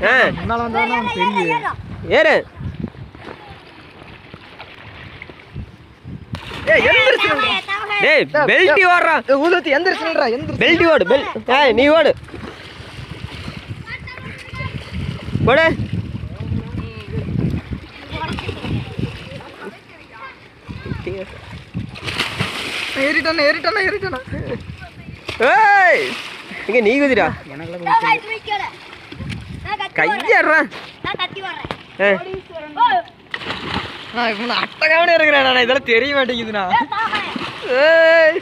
ஆ முன்னால வந்தா அவனுக்கு தெரியுது ஏறு ஏய் எந்திரிச்சு டேய் பெல்ட்டி ஓடுறான் ஏய், ஊதுவத்தி எந்திரிச்சுடா எந்திரிச்சு பெல்ட்டி ஓடு பெல் ஏய் நீ ஓடு ஓடு ஏறிட்டானே ஏறிட்டானே ஏறிட்டானே ஏய் இங்க நீ குதிரா கையறா ஏ நான் இப்போ அட்டகாவனே இருக்கிறேன் நான் இதெல்லாம் தெரிய மாட்டேங்குதுண்ணா ஏய்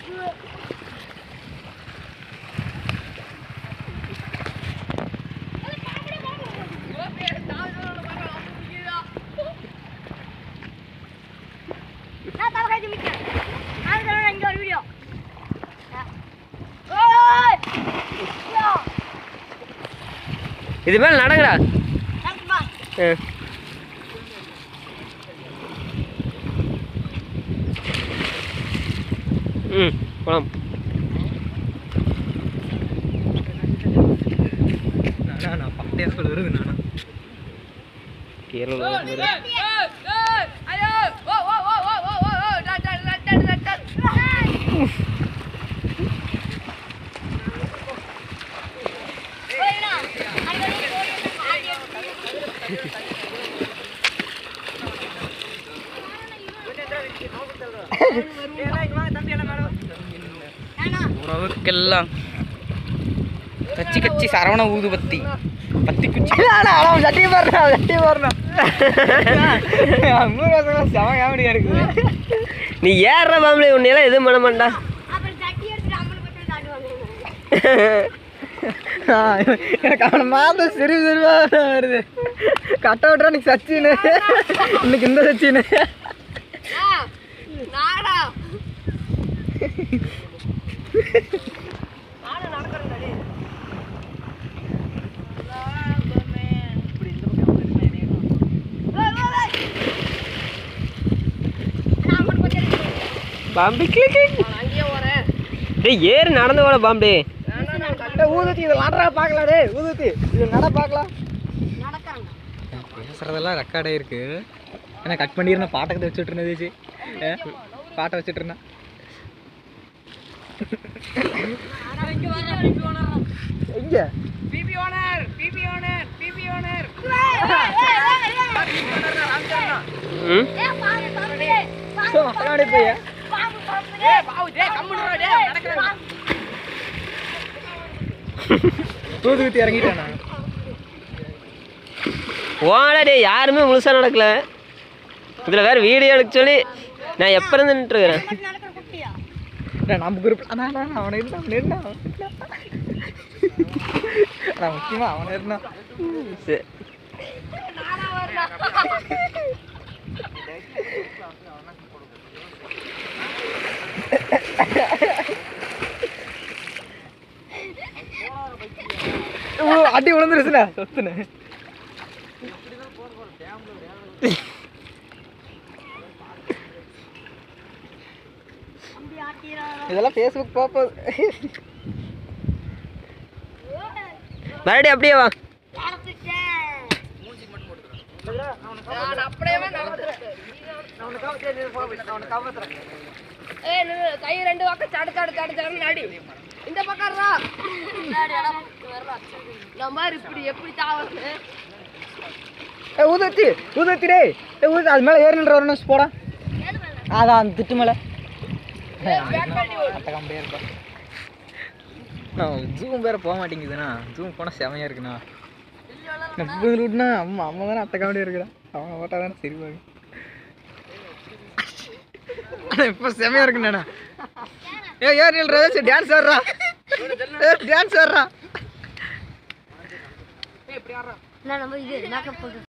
இது மேல நடங்கடா ஆ. ம் போலாம் நானா நான் பட்டையா சொல்ல வருது நானா கேரளா உறவுக்கெல்லாம் கச்சி கச்சி சரவண ஊதுபத்தி பத்தி குச்சி சட்டி போடுறா சட்டி போடுறா செம காமெடியா இருக்குது நீ ஏற பாம்பளே உன்னையெல்லாம் எதுவும் பண்ண மாட்டா எனக்கு அவனை மாத சிரிவு சிரிவா வருது கட்ட விட்றா இன்னைக்கு சச்சின்னு இன்னைக்கு இந்த சச்சின்னு பாம்பே கிளிக் டேய் ஏறு நடந்து போல பாம்பே ஊதுத்தி இதை நடரா பார்க்கலாம் டே ஊதுத்தி இது நட பார்க்கலாம் பேசுறதெல்லாம் ரெக்கார்ட் ஆயிருக்கு ஏன்னா கட் பண்ணிருந்தேன் பாட்டை கதை வச்சுட்டு இருந்தது பாட்டை வச்சுட்டு இருந்தேன் எங்க ம் அத்தாடி போய் ஊதுத்தி இறங்கிட்டானா போடா டேய் யாருமே முழுசா நடக்கல இதில் வேற வீடியோ எடுக்க சொல்லி நான் எப்போ இருந்து நின்றுருக்கிறேன் டேய், நம்ம குரூப் அண்ணா அண்ணா, அவனை இருந்தா அவனை இருந்தா அவனை இருந்தா. அண்ணா, முக்கியமா அவனை இருந்தான் சரி ஓ, அடி விழுந்துருச்சுல சொத்துன்னு இதெல்லாம் ஃபேஸ்புக் பார்ப்போம் மறுபடியும் அப்படியே வா கை ரெண்டு பக்கம் சடு சடு சடு சடுன்னு அடி இந்த பக்கம் ரா. நம்ம பாரு இப்படி எப்படி தாவது ஏ ஊதத்தி ஊதத்தி டேய் ஏ ஊது அது மேலே ஏறி நின்ற வரணும் போடா அதான் அந்த திட்டு மேலே காமெடியாக இருக்கும் நான் ஜூம் வேற போக மாட்டேங்குதுண்ணா ஜூம் போனால் செமையாக இருக்குண்ணா நான் புது ரூட்னா அம்மா அம்மா தானே அத்தை காமெடியாக இருக்குடா அவன் ஓட்டா தானே சரி பாரு ஆனால் இப்போ செமையாக இருக்குண்ணா ஏ ஏறி நில்றா சரி டான்ஸ் ஆடுறா ஏ டான்ஸ் ஆடுறா நம்ம இது மேக்கப் போட்டு